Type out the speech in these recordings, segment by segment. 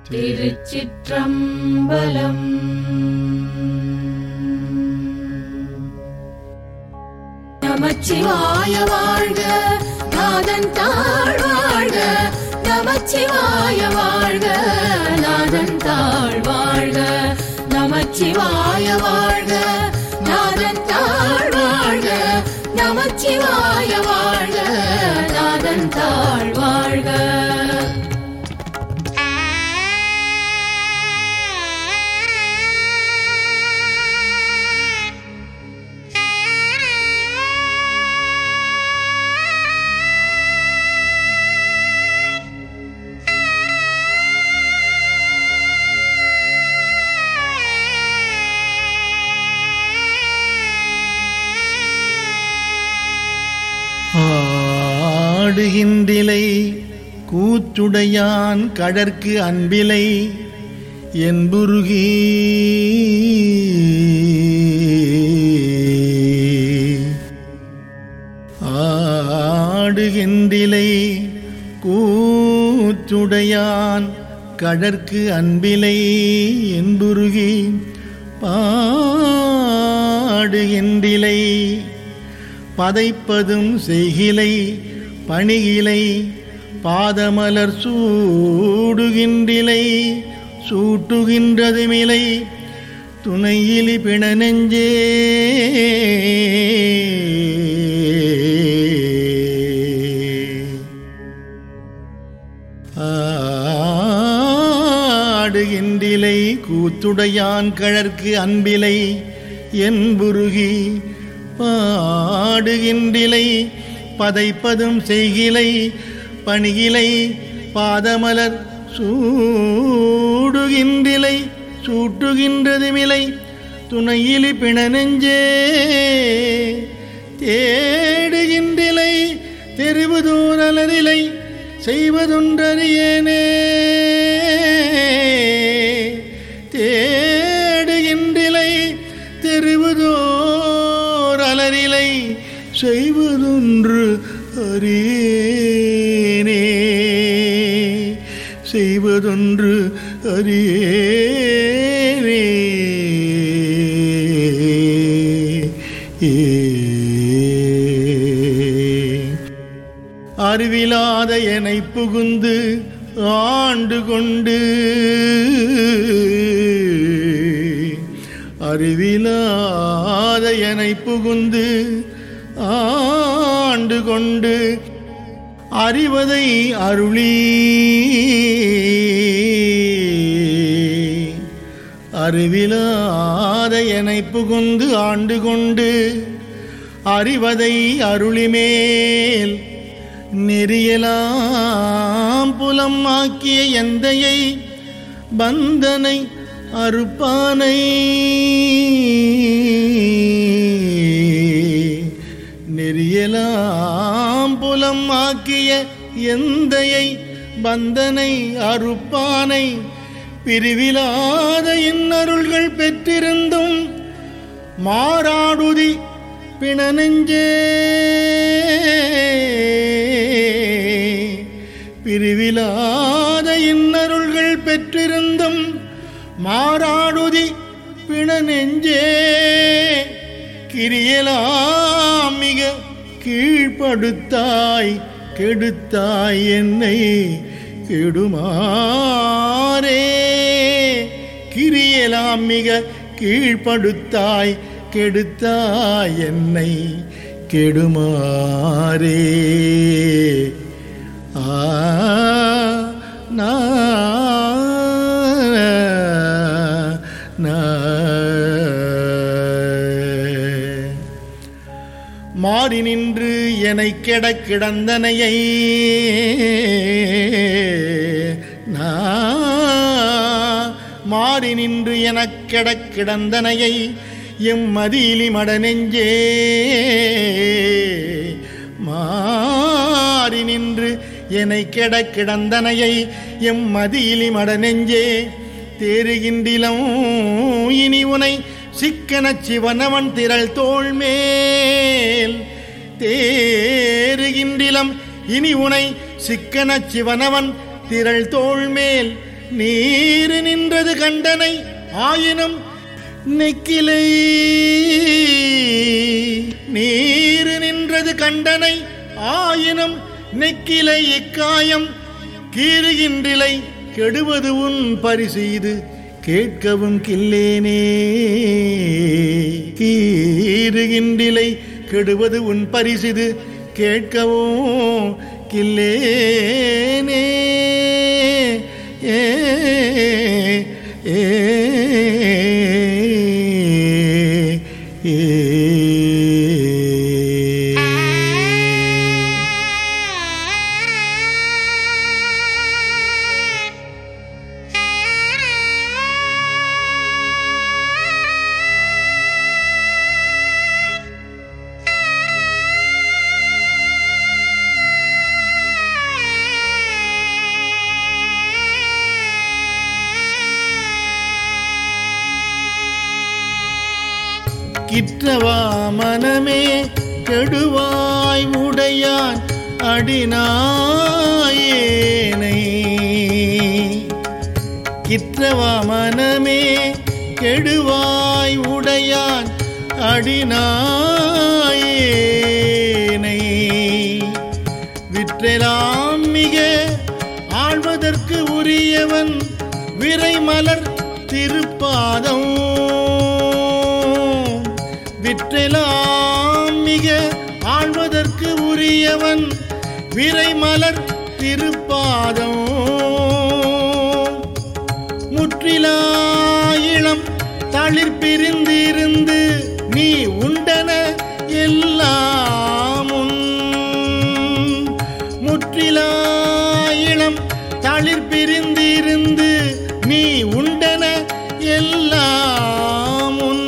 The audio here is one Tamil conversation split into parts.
திருச்சிற்றம்பலம் நமச்சிவாய வாழ்க நாதன் தாழ் வாழ்க நமச்சிவாய வாழ்க நாதன் தாழ் வாழ்க நமச்சிவாய வாழ்க நாதன் தாழ் வாழ்க நமச்சிவாய வாழ்க நாதன் தாழ் வாழ்க ஆடுகின்றிலை கூற்றுடையான் கடற்கு அன்பிலை என்புருகி ஆடுகின்றிலை கூற்றுடையான் கடற்கு அன்பிலை என்புருகி பாடுகின்றிலை பதைப்பதும் செய்கிலை பணிகிலை பாதமலர் சூடுகின்றிலை சூட்டுகின்றதுமிலை துணையிலி பிண நெஞ்சே ஆடுகின்றிலை கூத்துடையான் கழற்கு அன்பிலை என்புருகி பாடுகின்றிலை பதைப்பதும் செய்கிலை பணிகிலை பாதமலர் சூடுகின்றிலை சூட்டுகின்றதுமிலை துணையிலி பிண நெஞ்சே தேடுகின்றிலை தெரிவுதூரலரிலை செய்வதொன்றறியேனே தேடுகின்றிலை தெரிவுதோர் அலரிலை செய்வதொன்று அறியேனே செய்வதொன்று அறியேனே அறிவிலாத என்னை புகுந்து ஆண்டு கொண்டு அறிவிலாத என்னை புகுந்து ஆண்டு கொண்டு அறிவதை அருளி அறிவிலாத என்னை புகுந்து ஆண்டு கொண்டு அறிவதை அருளிமேல் நெறியலாம் புலம் ஆக்கிய எந்தையை பந்தனை அறுப்பானை நெறியலாம் புலம் ஆக்கிய எந்தையை பந்தனை அறுப்பானை பிரிவிலாத இன்னருள்கள் பெற்றிருந்தும் மாறாடுதி பிணநெஞ்சே பிரிவிலாத இன்னருள்கள் பெற்றிருந்தும் மாறாடுதி பிணநெஞ்சே கிரியலாம் மிக கீழ்ப்படுத்தாய் கெடுத்தாய் என்னை கெடுமாறே கிரியலாம் மிக கீழ்ப்படுத்தாய் கெடுத்தாய் என்னை கெடுமாறே ஆ நா நா மாறி நின்று எனை கெட கிடந்தனையை நா மாறி நின்று எனக் கெட கிடந்தனையை எம் மதியிலி மட நெஞ்சே மாறி நின்று என்னை கெட கிடந்தனையை எம் மதியிலி மட நெஞ்சே தேறுகின்றிலம் இனி உனை சிக்கனச் சிவனவன் திரள் தோள் மேல் தேறுகின்றிலம் இனி உனை சிக்கனச் சிவனவன் திரள் தோள் மேல் நீர் நின்றது கண்டனை ஆயினும் நெக்கிலை நீர் நின்றது கண்டனை ஆயினும் நெக்கிலை இக்காயம் கீறுகின்றிலை கெடுவது உன் பரிசெய்து கேட்கவும் கில்லேனே கீறுகின்றிலை கெடுவது உன் பரிசிது கேட்கவும் கில்லேனே ஏ ஏ ஏ கிற்றவா மனமே கெடுவாய் உடையான் அடினாயேனை கிற்றவா மனமே கெடுவாய் உடையான் அடினாயேனை விற்றெலாம் மிக ஆழ்வதற்கு உரியவன் விரைமலர் திருப்பாதம் விற்றெலாம் மிக ஆழ்வதற்கு உரியவன் விரைமலர் திருப்பாதம் முற்றிலா இளம் தளிர் பிரிந்திருந்து நீ உண்டன எல்லாம் உன் முற்றிலா இளம் தளிர் பிரிந்திருந்து நீ உண்டன எல்லாம் உன்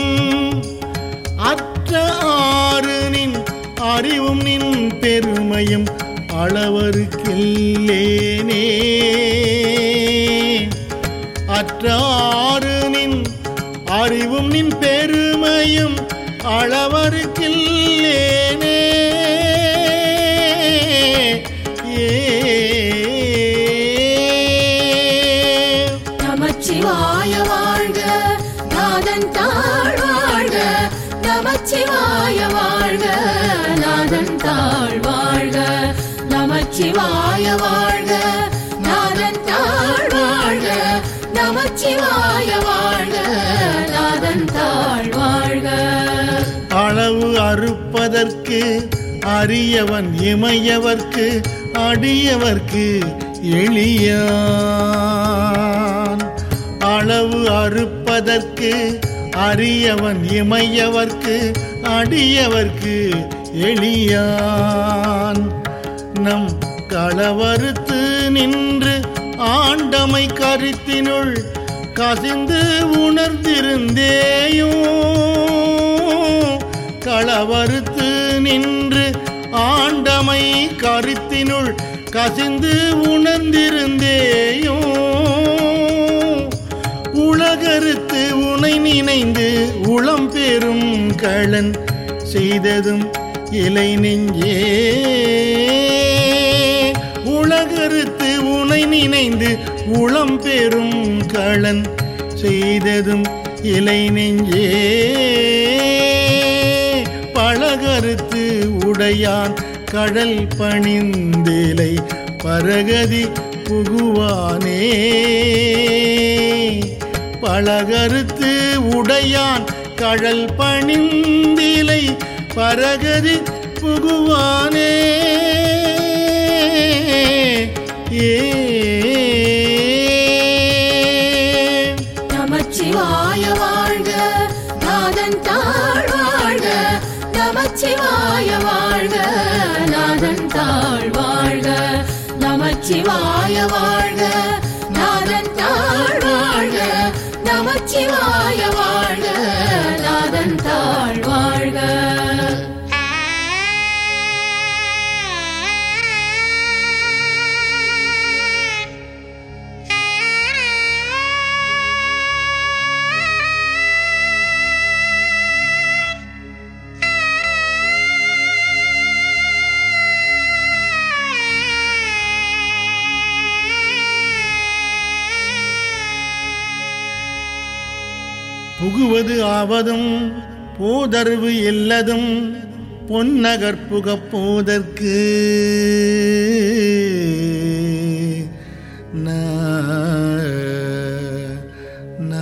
அற்ற ஆறு நின் அறிவும் நின் பெருமையும் அளவருக்கில்லேனே அற்ற ஆறு நின் அறிவும் நின் பெருமையும் அளவருக்கில்லேனே ஏ நமச்சிவாய வாழ்க நாதன் தாழ் வாழ்க நமச்சிவாய வாழ்க நாதன் தாழ் வாழ்க நமச்சிவாய வாழ்க நாதன் தாழ் வாழ்க நமச்சிவாய வாழ்க நாதன் தாழ் வாழ்க அளவு அறுப்பதற்கு அரியவன் இமையவர்க்கு அடியவர்க்கு எளியான் அளவு அறுப்பதற்கு அரியவன் இமையவர்க்கு அடியவர்க்கு எளியான் நம் களவறுத்து நின்று ஆண்டமை கருத்தினுள் கசிந்து உணர்ந்திருந்தேயும் களவறுத்து நின்று ஆண்டமை கருத்தினுள் கசிந்து உணர்ந்திருந்தேயும் உலகறுத்து உனை நினைந்து உளம் பெறும் களன் செய்ததும் இலை நெஞ்சே உலகறுத்து உனை நினைந்து உளம் பெறும் களன் செய்ததும் இலை நெஞ்சே பழகறுத்து உடையான் கடல் பணிந்திலை பரகதி புகுவானே பழகறுத்து உடையான் கடல் பணிந்திலை பரகதி புகுவானே ஏ நமச்சிவாய வாழ்க நாதன் தாழ் வாழ்க நமச்சிவாய வாழ்க நாதன் தாழ் வாழ்க நமச்சிவாய வாழ்க நாதன் தாழ் வாழ்க நமச்சிவாய வாழ்க நாதன் தாழ் வாழ்க Thank you. புகுவது ஆவதும் போதர்வு எல்லதும் பொன்னகர் புகப்போதற்கு நா நா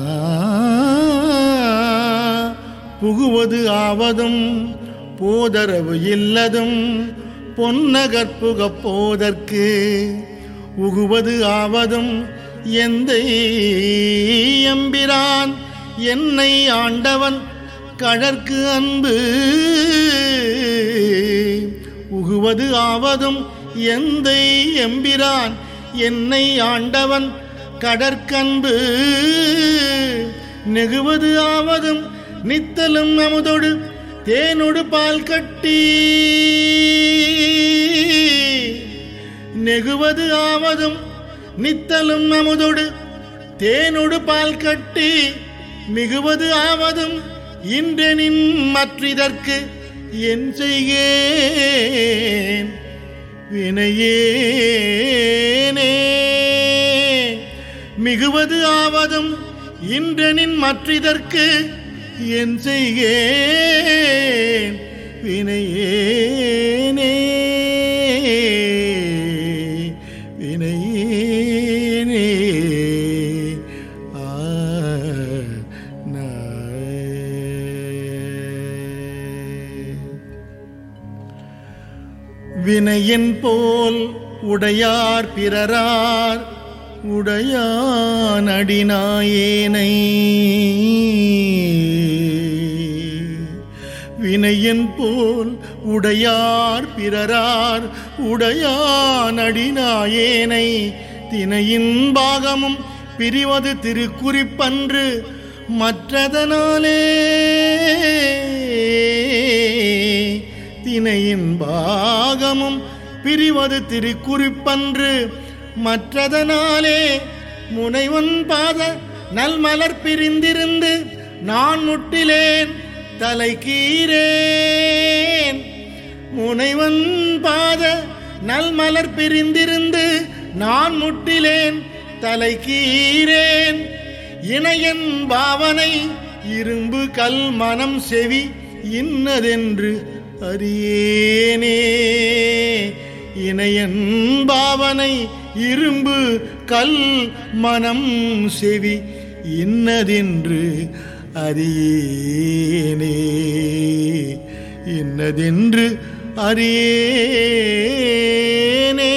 புகுவது ஆவதும் போதரவு இல்லதும் பொன்னகர் புகப்போதற்கு உகுவது ஆவதும் எந்த எம்பிரான் என்னை ஆண்டவன் கழற்கு அன்பு உகுவது ஆவதும் எந்த எம்பிரான் என்னை ஆண்டவன் கடற்கன்பு நெகுவது ஆவதும் நித்தலும் அமுதொடு தேனொடு பால் கட்டி நெகுவது ஆவதும் நித்தலும் அமுதொடு தேனொடு பால் கட்டி மிகுவது ஆவதும் இன்றெனின் மற்றிதற்கு என் செய்கேன் வினையேனே மிகுவது ஆவதும் இன்றனின் மற்றிதற்கு என் செய்கேன் வினையேனே வினையேனே ஆ நாய். வினையின் போல் உடையார் பிறரார் உடையான் அடிநாயேனை வினையின் போல் உடையார் பிறரார் உடையான் அடிநாயேனை தினையின் பாகமும் பிரிவது திருக்குறிப்பன்று மற்றதனாலே தினையின் பாகமும் பிரிவது திருக்குறிப்பன்று மற்றதனாலே முனைவன் பாத நல்மலர் பிரிந்திருந்து நான் முட்டிலேன் தலை கீரேன் முனைவன் பாத நல்மலர் பிரிந்திருந்து நான் முட்டிலேன் தலை கீரேன் இணையன் பாவனை இரும்பு கல் மனம் செவி இன்னதென்று அறியேனே இணையன் பாவனை இரும்பு கல் மனம் செவி இன்னதென்று அறியேனே இன்னதென்று அறியேனே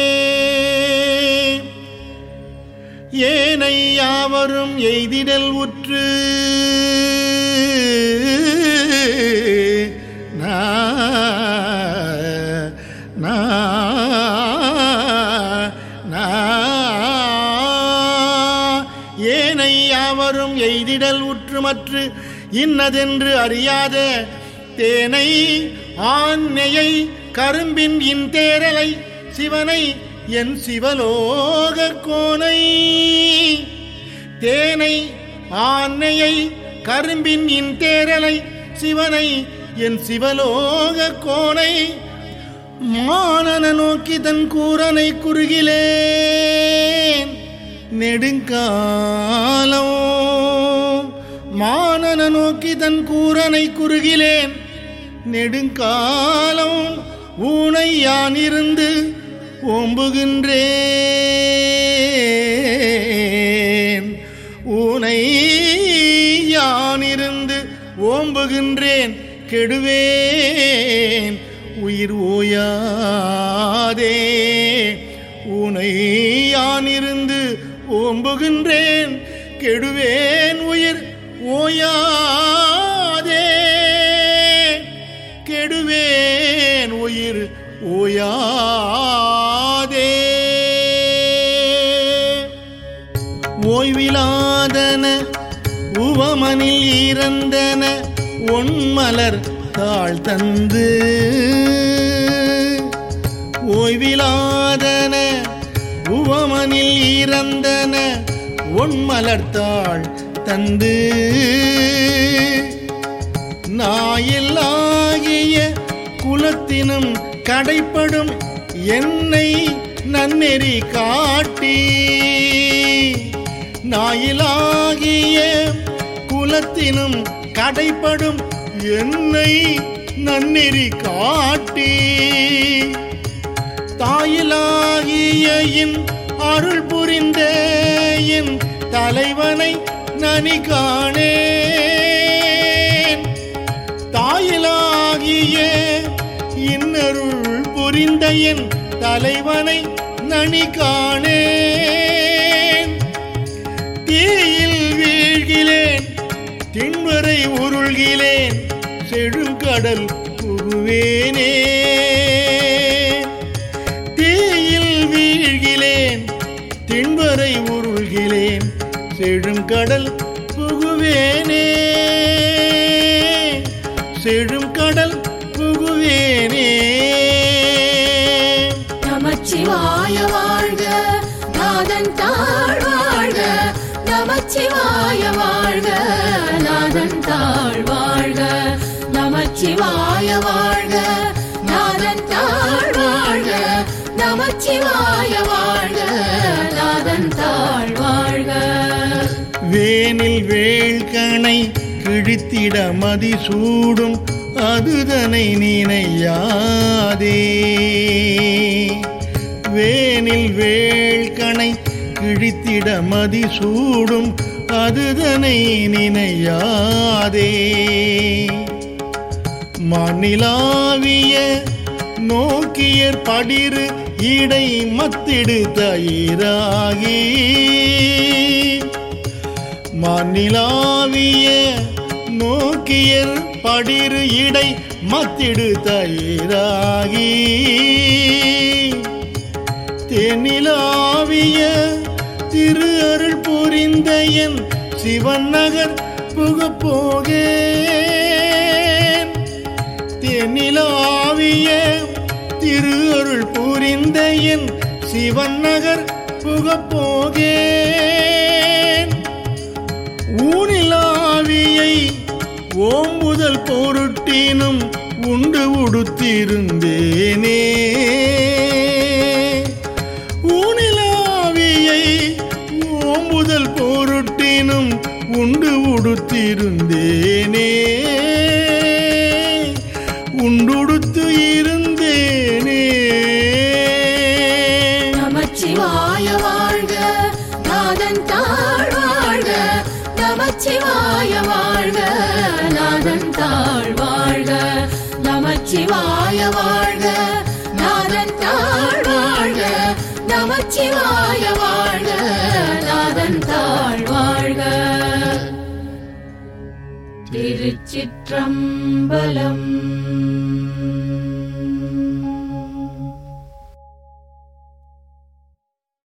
ஏனை யாவரும் எய்திடல் உற்று நா நா நா ஏனை யாவரும் எய்திடல் உற்றுமற்று இன்னதென்று அறியாத தேனை ஆண்மையை கரும்பின் இன்தேரலை சிவனை என் சிவலோக கோனை தேனை ஆண்மையை கரும்பின் இன்தேரலை சிவனை என் சிவலோக கோனை மானன நோக்கி தன் கூரனை குறுகிலேன் நெடுங்காலம் மானன நோக்கி தன் கூரனை குறுகிலேன் நெடுங்காலம் ஊனை யான் இருந்து ஓம்புகின்றேன் ஊனை யான் இருந்து ஓம்புகின்றேன் கெடுவேன் உயிர் ஓயாதே உனை யான் இருந்து ஓம்புகின்றேன் கெடுவேன் உயிர் ஓயாதே கெடுவேன் உயிர் ஓயாதே ஓய்விலாதன உவமனில் இறந்தன ஒன்மலர் தாழ் தந்து ஓய்விலாதன உவமனில் இறந்தன ஒன்மலர் தாழ் தந்து நாயில்லாகிய குலத்தினும் கடைப்படும் என்னை நன்னெறி காட்டி நாயிலாகிய குலத்தினும் கடைப்படும் என்னை நன்னெறி காட்டி தாயிலாகிய என் அருள் புரிந்த என் தலைவனை நனி காணேன் தாயிலாகிய இன்னருள் புரிந்த என் தலைவனை நனி காணேன் தீயில் வீழ்கிலேன் திண்வரை உருள்கிலேன் செழுங்கடல் புகுவேனே தீயில் வீழ்கிலேன் திண்வரை உருள்கிலேன் செழுங்கடல் புகுவேனே செழுங்கடல் புகுவேனே நமச்சிவாய வாழ்க நாதன் தாழ் வாழ்க நமச்சிவாய வாழ்க நாதன் தாழ் வாழ்க நமச்சிவாய வாழ்க நாதன் தாழ் வாழ்க நமச்சிவாய வாழ்க நாதன் தாழ் வாழ்க வேனில் வேள்கணை கிழித்திட மதி சூடும் அதுதனை நினையாதே வேனில் வேள்கணை கிழித்திட மதி சூடும் அதுதனை நினையாதே மணிலாவிய நோக்கியற் படிரு இடை மத்திடு தயிராகி மணிலாவிய நோக்கியர் படிரு இடை மத்திடு தயிராகி தென்னிலாவிய திரு அருள் புரிந்த என் சிவன் நகர் புகப் போகேன் தென்னிலாவிய திரு அருள் புரிந்த என் சிவன் நகர் புகப் போகேன் ஊனிலாவியை ஓம்புதல் பொருட்டினும் உண்டு உடுத்திருந்தேனே ஊனிலாவியை ஓம்புதல் பொருட்டினும் உண்டு உடுத்திருந்தேனே உண்டுடுத்து இருந்தேனே நமச்சிவாய வாழ்க நாதன் தாழ் வாழ்க நமச்சிவாய வாழ்க நாதன் தாழ் வாழ்க நமச்சிவாய வாழ்க நாதன் தாழ் வாழ்க நமச்சிவாய வாழ்க நாதன் தாழ் வாழ்க திருச்சிற்றம்பலம்